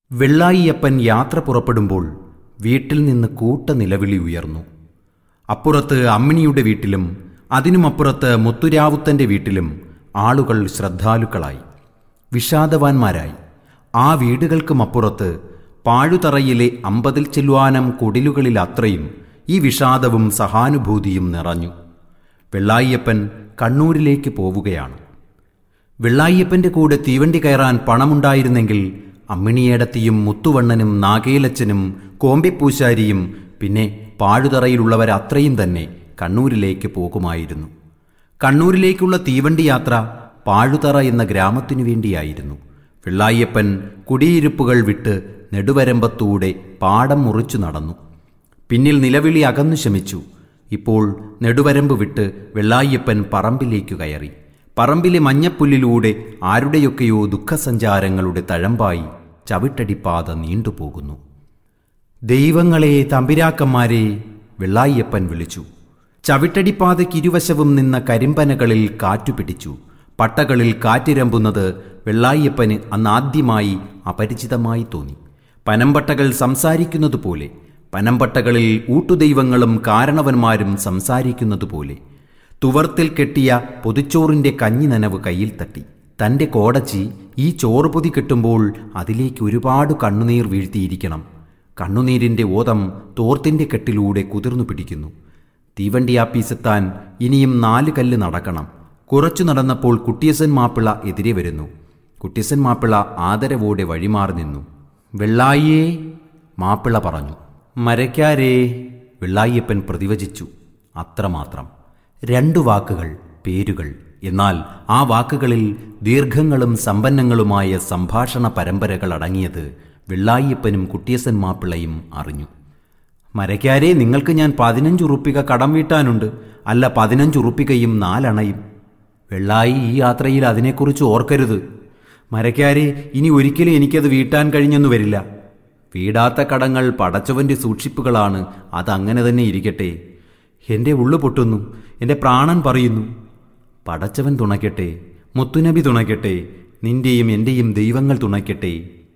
വെള്ളായിയപ്പൻ യാത്ര പുറപ്പെടുമ്പോൾ വീട്ടിൽ നിന്ന് കൂട്ട നിലവിളി ഉയർന്നു അപ്പുറത്ത് അമ്മിണിയുടെ വീട്ടിലും അതിനുമപ്പുറത്ത് മുത്തുരാവുത്തൻ്റെ വീട്ടിലും ആളുകൾ ശ്രദ്ധാലുക്കളായി വിഷാദവാന്മാരായി ആ വീടുകൾക്കുമപ്പുറത്ത് പാഴുതറയിലെ അമ്പതിൽ ചെല്ലുവാനം കുടിലുകളിൽ അത്രയും ഈ വിഷാദവും സഹാനുഭൂതിയും നിറഞ്ഞു വെള്ളായിയപ്പൻ കണ്ണൂരിലേക്ക് പോവുകയാണ് വെള്ളായിയപ്പൻ്റെ കൂടെ തീവണ്ടി കയറാൻ പണമുണ്ടായിരുന്നെങ്കിൽ അമ്മിണിയേടത്തിയും മുത്തുവണ്ണനും നാഗേലച്ചനും കോമ്പിപ്പൂശാരിയും പിന്നെ പാഴുതറയിലുള്ളവർ അത്രയും തന്നെ കണ്ണൂരിലേക്ക് പോകുമായിരുന്നു കണ്ണൂരിലേക്കുള്ള തീവണ്ടി യാത്ര പാഴുതറ എന്ന ഗ്രാമത്തിനു വേണ്ടിയായിരുന്നു വെള്ളായിയപ്പൻ കുടിയിരുപ്പുകൾ വിട്ട് നെടുവരമ്പത്തൂടെ പാടം മുറിച്ചു നടന്നു പിന്നിൽ നിലവിളി അകന്നു ശമിച്ചു ഇപ്പോൾ നെടുവരമ്പ് വിട്ട് വെള്ളായിയപ്പൻ പറമ്പിലേക്കു കയറി പറമ്പിലെ മഞ്ഞപ്പുല്ലിലൂടെ ആരുടെയൊക്കെയോ ദുഃഖസഞ്ചാരങ്ങളുടെ തഴമ്പായി ചവിട്ടടിപ്പാത നീണ്ടുപോകുന്നു ദൈവങ്ങളെ തമ്പിരാക്കന്മാരെ വെള്ളായിയപ്പൻ വിളിച്ചു ചവിട്ടടിപ്പാതയ്ക്കിരുവശവും നിന്ന കരിമ്പനകളിൽ കാറ്റുപിടിച്ചു പട്ടകളിൽ കാറ്റിരമ്പുന്നത് വെള്ളായിയപ്പന് അന്നാദ്യമായി അപരിചിതമായി തോന്നി പനമ്പട്ടകൾ സംസാരിക്കുന്നതുപോലെ പനമ്പട്ടകളിൽ ഊട്ടുദൈവങ്ങളും കാരണവന്മാരും സംസാരിക്കുന്നതുപോലെ തുവർത്തിൽ കെട്ടിയ പൊതിച്ചോറിന്റെ കഞ്ഞി നനവ് കയ്യിൽ തട്ടി തന്റെ കോടച്ചി ഈ ചോറ് പൊതി കെട്ടുമ്പോൾ അതിലേക്ക് ഒരുപാട് കണ്ണുനീർ വീഴ്ത്തിയിരിക്കണം കണ്ണുനീരിന്റെ ഓതം തോർത്തിന്റെ കെട്ടിലൂടെ കുതിർന്നു പിടിക്കുന്നു തീവണ്ടി ആപ്പീസെത്താൻ ഇനിയും നാല് കല്ല് നടക്കണം കുറച്ചു നടന്നപ്പോൾ കുട്ടിയസൻ മാപ്പിള എതിരെ വരുന്നു കുട്ടിയസൻ മാപ്പിള ആദരവോടെ വഴിമാറി നിന്നു വെള്ളായിയേ മാപ്പിള പറഞ്ഞു മരയ്ക്കാരേ വെള്ളായിയപ്പൻ പ്രതിവചിച്ചു അത്രമാത്രം രണ്ടു വാക്കുകൾ പേരുകൾ എന്നാൽ ആ വാക്കുകളിൽ ദീർഘങ്ങളും സമ്പന്നങ്ങളുമായ സംഭാഷണ പരമ്പരകൾ അടങ്ങിയത് വെള്ളായിയപ്പനും കുട്ടിയസൻ മാപ്പിളയും അറിഞ്ഞു മരയ്ക്കാരെ നിങ്ങൾക്ക് ഞാൻ പതിനഞ്ച് ഉറുപ്പിക കടം വീട്ടാനുണ്ട് അല്ല പതിനഞ്ച് ഉറുപ്പികയും നാലണയും വെള്ളായി ഈ യാത്രയിൽ അതിനെക്കുറിച്ച് ഓർക്കരുത് മരയ്ക്കാരെ ഇനി ഒരിക്കലും എനിക്കത് വീട്ടാൻ കഴിഞ്ഞെന്നു വരില്ല വീടാത്ത കടങ്ങൾ പടച്ചവന്റെ സൂക്ഷിപ്പുകളാണ് അതങ്ങനെ തന്നെ ഇരിക്കട്ടെ എൻ്റെ ഉള്ളു പൊട്ടുന്നു എൻ്റെ പ്രാണൻ പറയുന്നു പടച്ചവൻ തുണയ്ക്കട്ടെ മുത്തുനബി തുണയ്ക്കട്ടെ നിന്റെയും എൻ്റെയും ദൈവങ്ങൾ തുണയ്ക്കട്ടെ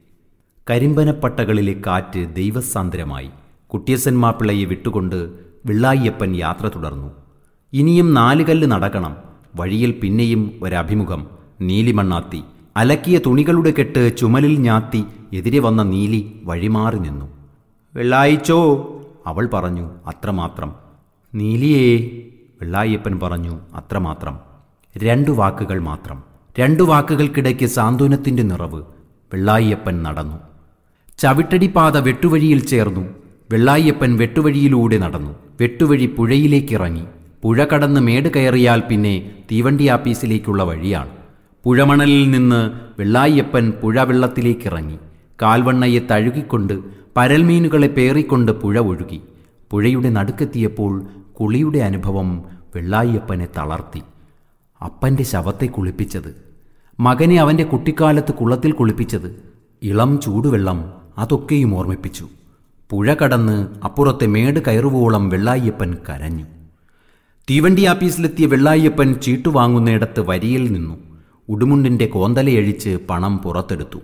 കരിമ്പനപ്പട്ടകളിലെ കാറ്റ് ദൈവസാന്ദ്രമായി കുട്ടിയസൻ മാപ്പിളയെ വിട്ടുകൊണ്ട് വെള്ളായിയപ്പൻ യാത്ര തുടർന്നു ഇനിയും നാലുകല്ല് നടക്കണം വഴിയിൽ പിന്നെയും ഒരഭിമുഖം നീലിമണ്ണാത്തി അലക്കിയ തുണികളുടെ കെട്ട് ചുമലിൽ ഞാത്തി എതിരെ വന്ന നീലി വഴിമാറി നിന്നു വെള്ളായിച്ചോ അവൾ പറഞ്ഞു അത്രമാത്രം നീലിയേ വെള്ളായിയപ്പൻ പറഞ്ഞു അത്രമാത്രം രണ്ടു വാക്കുകൾ മാത്രം രണ്ടു വാക്കുകൾക്കിടയ്ക്ക് സാന്ത്വനത്തിന്റെ നിറവ് വെള്ളായിയപ്പൻ നടന്നു ചവിട്ടടിപ്പാത വെട്ടുവഴിയിൽ ചേർന്നു വെള്ളായിയപ്പൻ വെട്ടുവഴിയിലൂടെ നടന്നു വെട്ടുവഴി പുഴയിലേക്കിറങ്ങി പുഴ കടന്ന് മേട് കയറിയാൽ പിന്നെ തീവണ്ടി ആപ്പീസിലേക്കുള്ള വഴിയാണ് പുഴമണലിൽ നിന്ന് വെള്ളായിയപ്പൻ പുഴ വെള്ളത്തിലേക്കിറങ്ങി കാൽവണ്ണയെ തഴുകിക്കൊണ്ട് പരൽമീനുകളെ പേറിക്കൊണ്ട് പുഴ ഒഴുകി പുഴയുടെ നടുക്കെത്തിയപ്പോൾ കുളിയുടെ അനുഭവം വെള്ളായിയപ്പനെ തളർത്തി അപ്പൻ്റെ ശവത്തെ കുളിപ്പിച്ചത് മകനെ അവൻ്റെ കുട്ടിക്കാലത്ത് കുളത്തിൽ കുളിപ്പിച്ചത് ഇളം ചൂടുവെള്ളം അതൊക്കെയും ഓർമ്മിപ്പിച്ചു പുഴ കടന്ന് അപ്പുറത്തെ മേട് കയറുവോളം വെള്ളായിയപ്പൻ കരഞ്ഞു തീവണ്ടി ആപ്പീസിലെത്തിയ വെള്ളായിയപ്പൻ ചീട്ടു വാങ്ങുന്നിടത്ത് വരിയിൽ നിന്നു ഉടുമുണ്ടിൻ്റെ കോന്തലയഴിച്ച് പണം പുറത്തെടുത്തു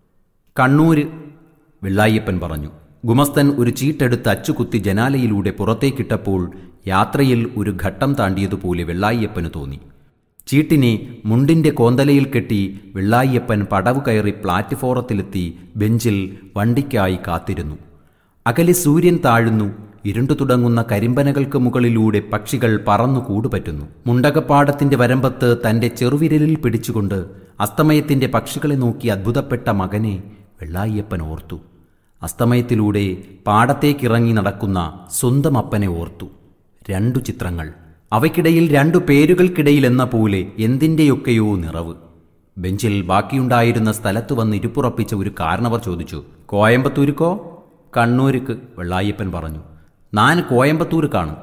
കണ്ണൂര് വെള്ളായിയപ്പൻ പറഞ്ഞു ഗുമസ്തൻ ഒരു ചീട്ടെടുത്ത് അച്ചുകുത്തി ജനാലയിലൂടെ പുറത്തേക്കിട്ടപ്പോൾ യാത്രയിൽ ഒരു ഘട്ടം താണ്ടിയതുപോലെ വെള്ളായിയപ്പന് തോന്നി ചീട്ടിനെ മുണ്ടിന്റെ കോന്തലയിൽ കെട്ടി വെള്ളായിയപ്പൻ പടവ് കയറി പ്ലാറ്റ്ഫോറത്തിലെത്തി ബെഞ്ചിൽ വണ്ടിക്കായി കാത്തിരുന്നു അകലെ സൂര്യൻ താഴുന്നു ഇരുണ്ടു തുടങ്ങുന്ന കരിമ്പനകൾക്ക് മുകളിലൂടെ പക്ഷികൾ പറന്നു കൂടുപറ്റുന്നു മുണ്ടകപ്പാടത്തിന്റെ വരമ്പത്ത് തന്റെ ചെറുവിരലിൽ പിടിച്ചുകൊണ്ട് അസ്തമയത്തിന്റെ പക്ഷികളെ നോക്കി അത്ഭുതപ്പെട്ട മകനെ വെള്ളായിയപ്പൻ ഓർത്തു അസ്തമയത്തിലൂടെ പാടത്തേക്കിറങ്ങി നടക്കുന്ന സ്വന്തം അപ്പനെ ഓർത്തു രണ്ടു ചിത്രങ്ങൾ അവയ്ക്കിടയിൽ രണ്ടു പേരുകൾക്കിടയിൽ എന്ന പോലെ എന്തിൻ്റെയൊക്കെയോ നിറവ് ബെഞ്ചിൽ ബാക്കിയുണ്ടായിരുന്ന സ്ഥലത്ത് വന്ന് ഇരുപ്പുറപ്പിച്ച ഒരു കാരണവർ ചോദിച്ചു കോയമ്പത്തൂരുക്കോ കണ്ണൂർക്ക് വെള്ളായിയപ്പൻ പറഞ്ഞു ഞാൻ കോയമ്പത്തൂർ കാണും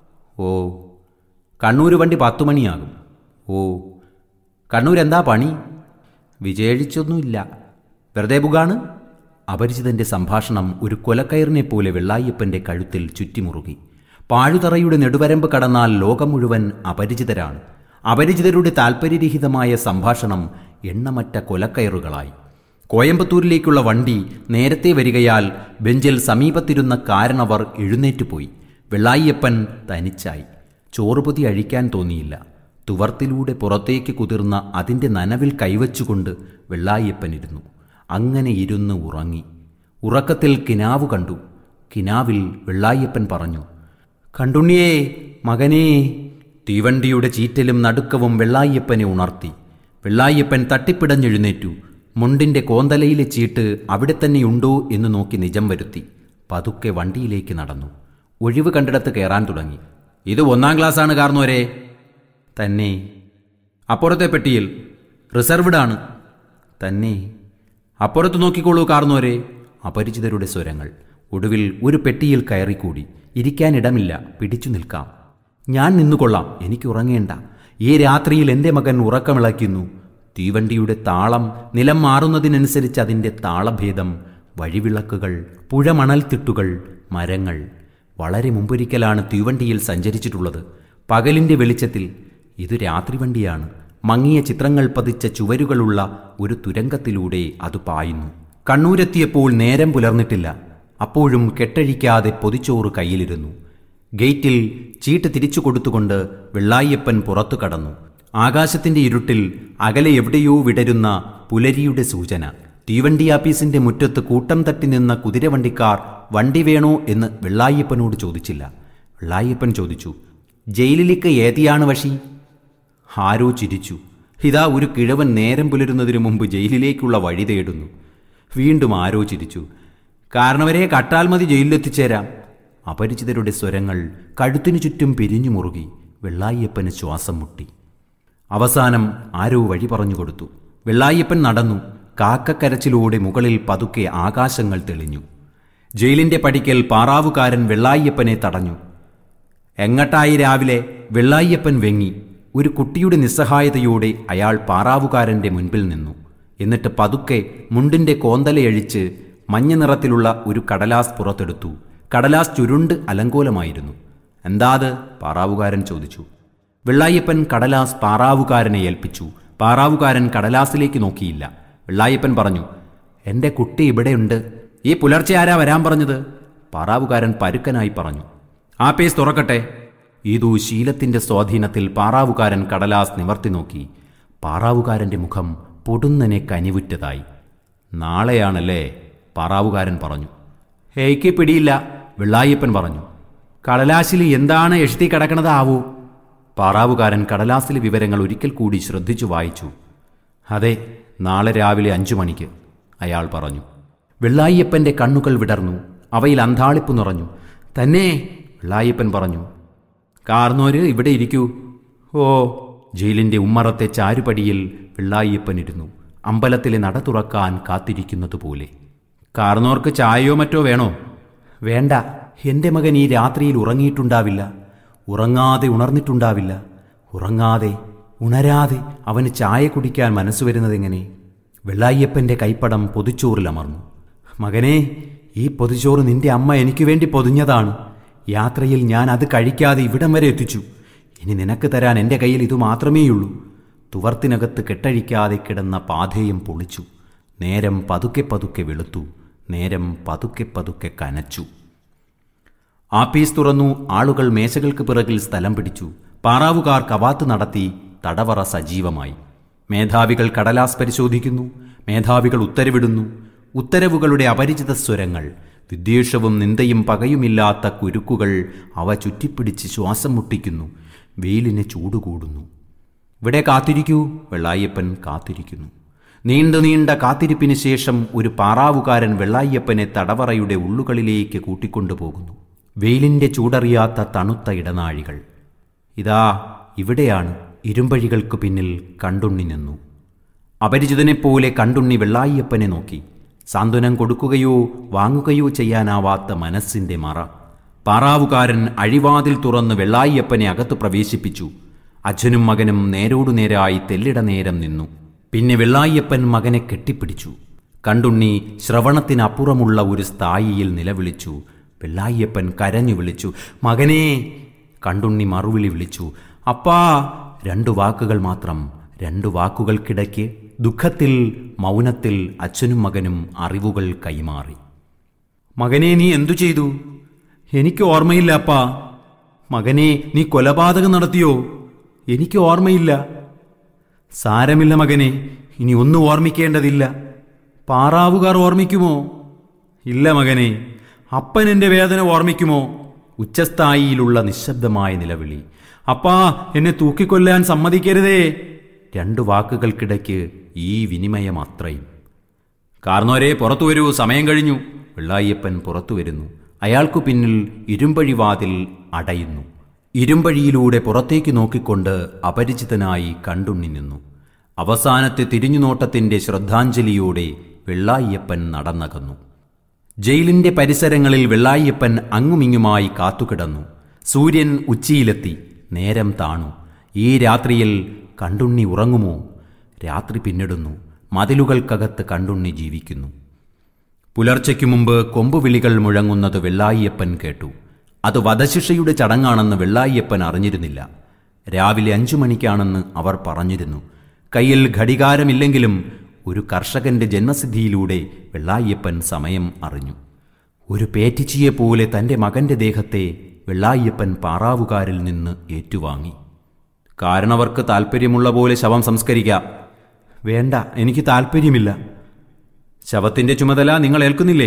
ഓ കണ്ണൂർ വണ്ടി പത്തു മണിയാകും ഓ കണ്ണൂർ എന്താ പണി വിജയിച്ചൊന്നുമില്ല വെറുതെ ബുഗാണ് അപരിചിതന്റെ സംഭാഷണം ഒരു കൊലക്കയറിനെ പോലെ വെള്ളായിയപ്പന്റെ കഴുത്തിൽ ചുറ്റിമുറുകി പാഴുതറയുടെ നെടുവരമ്പ് കടന്നാൽ ലോകം മുഴുവൻ അപരിചിതരാണ് അപരിചിതരുടെ താൽപ്പര്യരഹിതമായ സംഭാഷണം എണ്ണമറ്റ കൊലക്കയറുകളായി കോയമ്പത്തൂരിലേക്കുള്ള വണ്ടി നേരത്തെ വരികയാൽ ബെഞ്ചിൽ സമീപത്തിരുന്ന കാരണവർ എഴുന്നേറ്റുപോയി വെള്ളായിയപ്പൻ തനിച്ചായി ചോറുപൊതി അഴിക്കാൻ തോന്നിയില്ല തുവർത്തിലൂടെ പുറത്തേക്ക് കുതിർന്ന അതിൻ്റെ നനവിൽ കൈവച്ചുകൊണ്ട് വെള്ളായിയപ്പനിരുന്നു അങ്ങനെ ഇരുന്ന് ഉറങ്ങി ഉറക്കത്തിൽ കിനാവ് കണ്ടു കിനാവിൽ വെള്ളായിയപ്പൻ പറഞ്ഞു കണ്ടുണ്ണിയേ മകനേ തീവണ്ടിയുടെ ചീറ്റലും നടുക്കവും വെള്ളായിയപ്പനെ ഉണർത്തി വെള്ളായിയപ്പൻ തട്ടിപ്പിടഞ്ഞെഴുന്നേറ്റു മുണ്ടിന്റെ കോന്തലയിലെ ചീട്ട് അവിടെ തന്നെയുണ്ടോ എന്ന് നോക്കി നിജം വരുത്തി പതുക്കെ വണ്ടിയിലേക്ക് നടന്നു ഒഴിവ് കണ്ടിടത്ത് കയറാൻ തുടങ്ങി ഇത് ഒന്നാം ക്ലാസ്സാണ് കാർന്നോരെ തന്നെ അപ്പുറത്തെ പെട്ടിയിൽ റിസർവ്ഡ് ആണ് തന്നെ അപ്പുറത്ത് നോക്കിക്കോളൂ കാർന്നോരെ അപരിചിതരുടെ സ്വരങ്ങൾ ഒടുവിൽ ഒരു പെട്ടിയിൽ കയറിക്കൂടി ഇരിക്കാനിടമില്ല പിടിച്ചു നിൽക്കാം ഞാൻ നിന്നുകൊള്ളാം എനിക്ക് ഉറങ്ങേണ്ട ഈ രാത്രിയിൽ എൻ്റെ മകൻ ഉറക്കമിളയ്ക്കുന്നു തീവണ്ടിയുടെ താളം നിലം മാറുന്നതിനനുസരിച്ച് അതിൻ്റെ താളഭേദം വഴിവിളക്കുകൾ പുഴമണൽത്തിട്ടുകൾ മരങ്ങൾ വളരെ മുമ്പൊരിക്കലാണ് തീവണ്ടിയിൽ സഞ്ചരിച്ചിട്ടുള്ളത് പകലിൻ്റെ വെളിച്ചത്തിൽ ഇത് രാത്രി വണ്ടിയാണ് മങ്ങിയ ചിത്രങ്ങൾ പതിച്ച ചുവരുകളുള്ള ഒരു തുരങ്കത്തിലൂടെ അത് പായുന്നു കണ്ണൂരെത്തിയപ്പോൾ നേരം പുലർന്നിട്ടില്ല അപ്പോഴും കെട്ടഴിക്കാതെ പൊതിച്ചോറ് കയ്യിലിരുന്നു ഗേറ്റിൽ ചീട്ട് തിരിച്ചു കൊടുത്തുകൊണ്ട് വെള്ളായിയപ്പൻ പുറത്തു കടന്നു ആകാശത്തിന്റെ ഇരുട്ടിൽ അകലെ എവിടെയോ വിടരുന്ന പുലരിയുടെ സൂചന തീവണ്ടി ആപ്പീസിന്റെ മുറ്റത്ത് കൂട്ടം തട്ടി നിന്ന കുതിരവണ്ടിക്കാർ വണ്ടി വേണോ എന്ന് വെള്ളായിയപ്പനോട് ചോദിച്ചില്ല വെള്ളായിയപ്പൻ ചോദിച്ചു ജയിലിലേക്ക് ഏതിയാണ് വഷി ആരോ ചിരിച്ചു ഇതാ ഒരു കിഴവൻ നേരം പുലരുന്നതിനു മുമ്പ് ജയിലിലേക്കുള്ള വഴി തേടുന്നു വീണ്ടും ആരോ ചിരിച്ചു കാരണവരെ കട്ടാൽ മതി ജയിലിലെത്തിച്ചേരാം അപരിചിതരുടെ സ്വരങ്ങൾ കഴുത്തിനു ചുറ്റും പിരിഞ്ഞു മുറുകി വെള്ളായിയപ്പന് ശ്വാസം മുട്ടി അവസാനം ആരോ വഴി പറഞ്ഞു കൊടുത്തു വെള്ളായിയപ്പൻ നടന്നു കാക്കക്കരച്ചിലൂടെ മുകളിൽ പതുക്കെ ആകാശങ്ങൾ തെളിഞ്ഞു ജയിലിന്റെ പടിക്കൽ പാറാവുകാരൻ വെള്ളായിയപ്പനെ തടഞ്ഞു എങ്ങട്ടായി രാവിലെ വെള്ളായിയപ്പൻ വെങ്ങി ഒരു കുട്ടിയുടെ നിസ്സഹായതയോടെ അയാൾ പാറാവുകാരന്റെ മുൻപിൽ നിന്നു എന്നിട്ട് പതുക്കെ മുണ്ടിന്റെ കോന്തലയഴിച്ച് മഞ്ഞ നിറത്തിലുള്ള ഒരു കടലാസ് പുറത്തെടുത്തു കടലാസ് ചുരുണ്ട് അലങ്കോലമായിരുന്നു എന്താത് പാറാവുകാരൻ ചോദിച്ചു വെള്ളായപ്പൻ കടലാസ് പാറാവുകാരനെ ഏൽപ്പിച്ചു പാറാവുകാരൻ കടലാസിലേക്ക് നോക്കിയില്ല വെള്ളായപ്പൻ പറഞ്ഞു എൻ്റെ കുട്ടി ഇവിടെയുണ്ട് ഈ പുലർച്ചെ ആരാ വരാൻ പറഞ്ഞത് പാറാവുകാരൻ പരുക്കനായി പറഞ്ഞു ആ പേസ് തുറക്കട്ടെ ഇതു ശീലത്തിന്റെ സ്വാധീനത്തിൽ പാറാവുകാരൻ കടലാസ് നിവർത്തി നോക്കി പാറാവുകാരന്റെ മുഖം പൊടുന്നനെ കനിവുറ്റതായി നാളെയാണല്ലേ പാറാവുകാരൻ പറഞ്ഞു ഹേയ്ക്ക് പിടിയില്ല വെള്ളായപ്പൻ പറഞ്ഞു കടലാശിൽ എന്താണ് എഴുതി കിടക്കണതാവൂ പാറാവുകാരൻ കടലാസിലെ വിവരങ്ങൾ ഒരിക്കൽ കൂടി ശ്രദ്ധിച്ചു വായിച്ചു അതെ നാളെ രാവിലെ അഞ്ചു മണിക്ക് അയാൾ പറഞ്ഞു വെള്ളായിയപ്പന്റെ കണ്ണുകൾ വിടർന്നു അവയിൽ അന്താളിപ്പ് നിറഞ്ഞു തന്നെ വെള്ളായിയപ്പൻ പറഞ്ഞു കാർന്നോര് ഇവിടെ ഇരിക്കൂ ഓ ജയിലിന്റെ ഉമ്മറത്തെ ചാരുപടിയിൽ വെള്ളായിയപ്പൻ ഇരുന്നു അമ്പലത്തിലെ നട തുറക്കാൻ കാത്തിരിക്കുന്നതുപോലെ കാർന്നോർക്ക് ചായയോ മറ്റോ വേണോ വേണ്ട എൻ്റെ മകൻ ഈ രാത്രിയിൽ ഉറങ്ങിയിട്ടുണ്ടാവില്ല ഉറങ്ങാതെ ഉണർന്നിട്ടുണ്ടാവില്ല ഉറങ്ങാതെ ഉണരാതെ അവന് ചായ കുടിക്കാൻ മനസ്സ് വരുന്നതെങ്ങനെ വെള്ളായിയപ്പൻ്റെ കൈപ്പടം പൊതിച്ചോറിലമർന്നു മകനെ ഈ പൊതിച്ചോറ് നിന്റെ അമ്മ എനിക്ക് വേണ്ടി പൊതിഞ്ഞതാണ് യാത്രയിൽ ഞാൻ അത് കഴിക്കാതെ ഇവിടം വരെ എത്തിച്ചു ഇനി നിനക്ക് തരാൻ എൻ്റെ കയ്യിൽ ഇത് മാത്രമേയുള്ളൂ തുവർത്തിനകത്ത് കെട്ടഴിക്കാതെ കിടന്ന പാതയും പൊളിച്ചു നേരം പതുക്കെ പതുക്കെ വെളുത്തു നേരം പതുക്കെ പതുക്കെ കനച്ചു ആപ്പീസ് തുറന്നു ആളുകൾ മേശകൾക്ക് പിറകിൽ സ്ഥലം പിടിച്ചു പാറാവുകാർ കവാത്ത് നടത്തി തടവറ സജീവമായി മേധാവികൾ കടലാസ് പരിശോധിക്കുന്നു മേധാവികൾ ഉത്തരവിടുന്നു ഉത്തരവുകളുടെ അപരിചിത സ്വരങ്ങൾ വിദ്വേഷവും നിന്ദയും പകയുമില്ലാത്ത കുരുക്കുകൾ അവ ചുറ്റിപ്പിടിച്ച് ശ്വാസം മുട്ടിക്കുന്നു വെയിലിന് ചൂടുകൂടുന്നു ഇവിടെ കാത്തിരിക്കൂ വെള്ളായപ്പൻ കാത്തിരിക്കുന്നു നീണ്ടു നീണ്ട കാത്തിരിപ്പിന് ശേഷം ഒരു പാറാവുകാരൻ വെള്ളായപ്പനെ തടവറയുടെ ഉള്ളുകളിലേക്ക് കൂട്ടിക്കൊണ്ടുപോകുന്നു വെയിലിന്റെ ചൂടറിയാത്ത തണുത്ത ഇടനാഴികൾ ഇതാ ഇവിടെയാണ് ഇരുമ്പഴികൾക്ക് പിന്നിൽ കണ്ടുണ്ണി നിന്നു അപരിചിതനെപ്പോലെ കണ്ടുണ്ണി വെള്ളായിയപ്പനെ നോക്കി സാന്ത്വനം കൊടുക്കുകയോ വാങ്ങുകയോ ചെയ്യാനാവാത്ത മനസ്സിന്റെ മറ പാറാവുകാരൻ അഴിവാതിൽ തുറന്ന് വെള്ളായിയപ്പനെ അകത്ത് പ്രവേശിപ്പിച്ചു അച്ഛനും മകനും നേരോടുനേരായി തെല്ലിട നേരം നിന്നു പിന്നെ വെള്ളായിയപ്പൻ മകനെ കെട്ടിപ്പിടിച്ചു കണ്ടുണ്ണി ശ്രവണത്തിനപ്പുറമുള്ള ഒരു സ്ഥായിയിൽ നിലവിളിച്ചു വെള്ളായിയപ്പൻ കരഞ്ഞു വിളിച്ചു മകനേ കണ്ടുണ്ണി മറുവിളി വിളിച്ചു അപ്പാ രണ്ടു വാക്കുകൾ മാത്രം രണ്ടു വാക്കുകൾക്കിടയ്ക്ക് ദുഃഖത്തിൽ മൗനത്തിൽ അച്ഛനും മകനും അറിവുകൾ കൈമാറി മകനെ നീ എന്തു ചെയ്തു എനിക്ക് ഓർമ്മയില്ല അപ്പാ മകനെ നീ കൊലപാതകം നടത്തിയോ എനിക്ക് ഓർമ്മയില്ല സാരമില്ല മകനെ ഇനി ഒന്നും ഓർമ്മിക്കേണ്ടതില്ല പാറാവുകാർ ഓർമ്മിക്കുമോ ഇല്ല മകനെ അപ്പൻ എൻ്റെ വേദന ഓർമ്മിക്കുമോ ഉച്ചസ്ഥായിയിലുള്ള നിശബ്ദമായ നിലവിളി അപ്പാ എന്നെ തൂക്കിക്കൊല്ലാൻ സമ്മതിക്കരുതേ രണ്ടു വാക്കുകൾക്കിടയ്ക്ക് ഈ വിനിമയം അത്രയും കാർന്നോരെ പുറത്തു വരൂ സമയം കഴിഞ്ഞു വെള്ളായ്യപ്പൻ പുറത്തു വരുന്നു അയാൾക്കു പിന്നിൽ ഇരുമ്പഴി വാതിൽ അടയുന്നു ഇരുമ്പഴിയിലൂടെ പുറത്തേക്ക് നോക്കിക്കൊണ്ട് അപരിചിതനായി കണ്ടുണ്ണി നിന്നു അവസാനത്തെ തിരിഞ്ഞുനോട്ടത്തിന്റെ ശ്രദ്ധാഞ്ജലിയോടെ വെള്ളായ്യപ്പൻ നടന്നകന്നു ജയിലിന്റെ പരിസരങ്ങളിൽ വെള്ളായ്യപ്പൻ അങ്ങുമിങ്ങുമായി കാത്തുകിടന്നു സൂര്യൻ ഉച്ചിയിലെത്തി നേരം താണു ഈ രാത്രിയിൽ കണ്ടുണ്ണി ഉറങ്ങുമോ രാത്രി പിന്നിടുന്നു മതിലുകൾക്കകത്ത് കണ്ടുണ്ണി ജീവിക്കുന്നു പുലർച്ചയ്ക്കു മുമ്പ് കൊമ്പുവിളികൾ മുഴങ്ങുന്നത് വെള്ളായിയപ്പൻ കേട്ടു അത് വധശിക്ഷയുടെ ചടങ്ങാണെന്ന് വെള്ളായിയപ്പൻ അറിഞ്ഞിരുന്നില്ല രാവിലെ അഞ്ചു മണിക്കാണെന്ന് അവർ പറഞ്ഞിരുന്നു കയ്യിൽ ഘടികാരമില്ലെങ്കിലും ഒരു കർഷകന്റെ ജന്മസിദ്ധിയിലൂടെ വെള്ളായിയപ്പൻ സമയം അറിഞ്ഞു ഒരു പേറ്റിച്ചിയെപ്പോലെ തന്റെ മകന്റെ ദേഹത്തെ വെള്ളായിയപ്പൻ പാറാവുകാരിൽ നിന്ന് ഏറ്റുവാങ്ങി കാരണവർക്ക് താൽപ്പര്യമുള്ള പോലെ ശവം സംസ്കരിക്കാം വേണ്ട എനിക്ക് താൽപ്പര്യമില്ല ശവത്തിന്റെ ചുമതല നിങ്ങൾ ഏൽക്കുന്നില്ലേ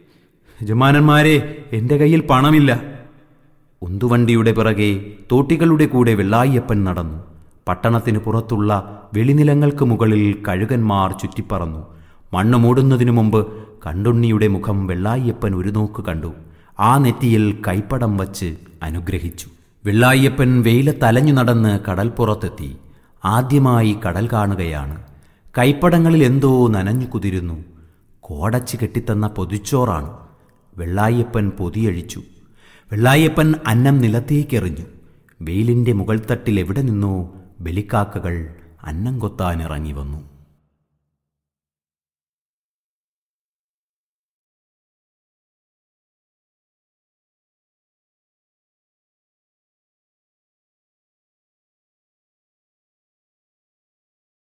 യജമാനന്മാരെ എന്റെ കയ്യിൽ പണമില്ല ഉന്തുവണ്ടിയുടെ പിറകെ തോട്ടികളുടെ കൂടെ വെള്ളായിയപ്പൻ നടന്നു പട്ടണത്തിന് പുറത്തുള്ള വെളിനിലങ്ങൾക്ക് മുകളിൽ കഴുകന്മാർ ചുറ്റിപ്പറന്നു മണ്ണ് മൂടുന്നതിനു മുമ്പ് കണ്ടുണ്ണിയുടെ മുഖം വെള്ളായിയപ്പൻ ഒരു നോക്ക് കണ്ടു ആ നെറ്റിയിൽ കൈപ്പടം വച്ച് അനുഗ്രഹിച്ചു വെള്ളായിയപ്പൻ വെയിലത്തലഞ്ഞു നടന്ന് കടൽപ്പുറത്തെത്തി ആദ്യമായി കടൽ കാണുകയാണ് കൈപ്പടങ്ങളിൽ എന്തോ നനഞ്ഞു കുതിരുന്നു കോടച്ച് കെട്ടിത്തന്ന പൊതിച്ചോറാണ് വെള്ളായപ്പൻ പൊതിയഴിച്ചു വെള്ളായപ്പൻ അന്നം നിലത്തേക്കെറിഞ്ഞു വെയിലിൻ്റെ മുകൾത്തട്ടിൽ എവിടെ നിന്നോ ബലിക്കാക്കകൾ അന്നം കൊത്താനിറങ്ങി വന്നു